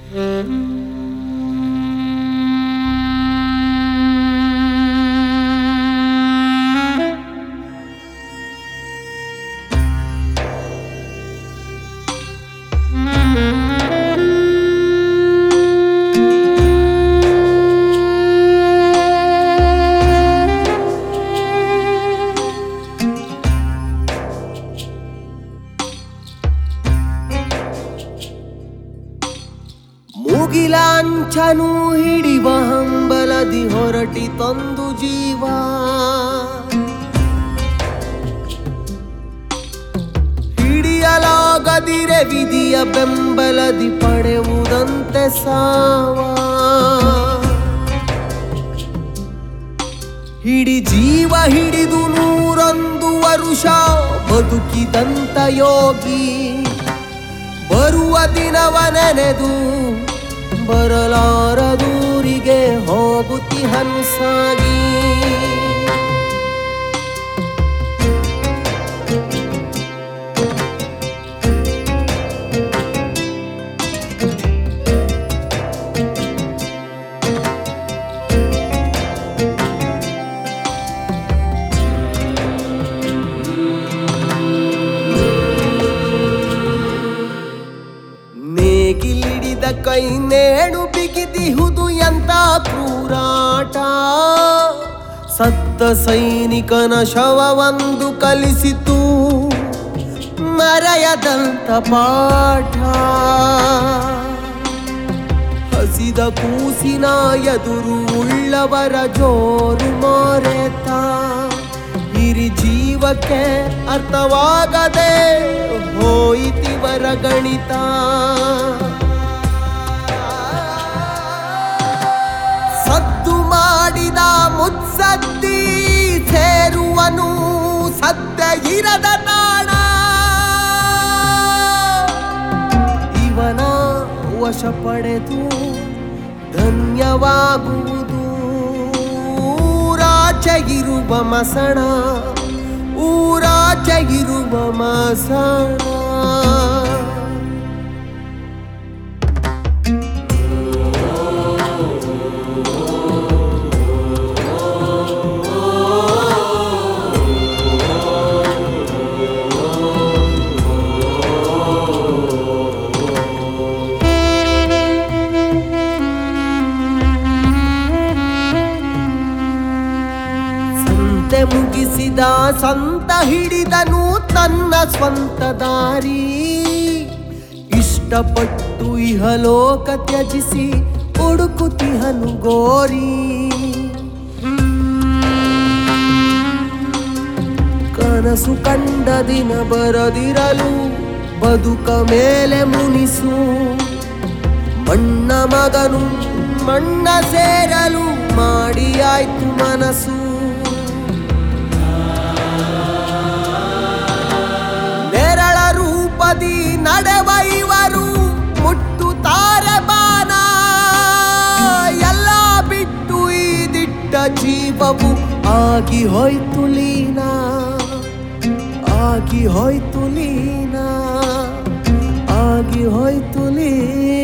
ಮುಗಿಲಾಂಚನು ಹಿಡಿವ ಹಂಬಲದಿ ಹೊರಟಿ ತಂದು ಜೀವ ಹಿಡಿಯಲಾಗದಿರೆ ವಿಧಿಯ ಬೆಂಬಲದಿ ಪಡೆಯುವುದಂತೆ ಸಾವ ಹಿಡಿ ಜೀವ ಹಿಡಿದು ನೂರೊಂದು ವರುಷ ಬದುಕಿದಂತ ಯೋಗಿ ಬರುವ ದಿನವ ನೆನೆದು ಬರಲಾರದೂರಿಗೆ ಹೋಗುತ್ತಿ ಹನ್ಸಾಗಿ ನೇಗಿಲಿಡಿದ ಕೈ ನೇಣು ಬಿಗಿದಿಹುದು ಎಂತ ಕ್ರೂರಾಟ ಸತ್ತ ಸೈನಿಕನ ಶವವೊಂದು ಕಲಿಸಿತು ಮರೆಯದಂತ ಪಾಠ ಹಸಿದ ಕೂಸಿನ ಎದುರು ಉಳ್ಳವರ ಜೋರು ಮಾರೆತ ಹಿರಿ ಜೀವಕ್ಕೆ ಅರ್ಥವಾಗದೆ ಹೋಯಿತಿವರ ಗಣಿತ ಸದ್ದು ಮಾಡಿದ ಮುತ್ಸದ್ದಿ ಸೇರುವನು ಸದ್ಯ ಇರದ ತಾಣ ಇವನ ವಶ ಪಡೆದು ಧನ್ಯವಾಗುವುದು ಊರಾಚೆಗಿರುವ ಮಸಣ ಊರಾಚೆಗಿರುವ ಮಸಣ ಸಂತೆ ಮುಗಿಸಿದ ಸಂತ ಹಿಡಿದನು ತನ್ನ ಸ್ವಂತ ದಾರಿ ಇಷ್ಟಪಟ್ಟು ಇಹಲೋಕ ತ್ಯಜಿಸಿ ಹುಡುಕುತಿಹನು ಗೋರಿ ಕನಸು ಕಂಡ ದಿನ ಬರದಿರಲು ಬದುಕ ಮೇಲೆ ಮುನಿಸು ಮಣ್ಣ ಮಗನು ಮಣ್ಣ ಸೇರಲು ಮಾಡಿ ಆಯ್ತು ಮನಸ್ಸು ನೆರಳ ರೂಪದಿ ನಡೆವ ಇವರು ಮುಟ್ಟುತ್ತಾರೆ ಬಾನ ಎಲ್ಲ ಬಿಟ್ಟು ಈ ದಿಟ್ಟ ಜೀವವು ಆಗಿ ಹೋಯ್ತು ಲೀನ ಆಗಿ ಹೋಯ್ತು ಲೀನ ಆಗಿ ಹೋಯ್ತು ಲೀನ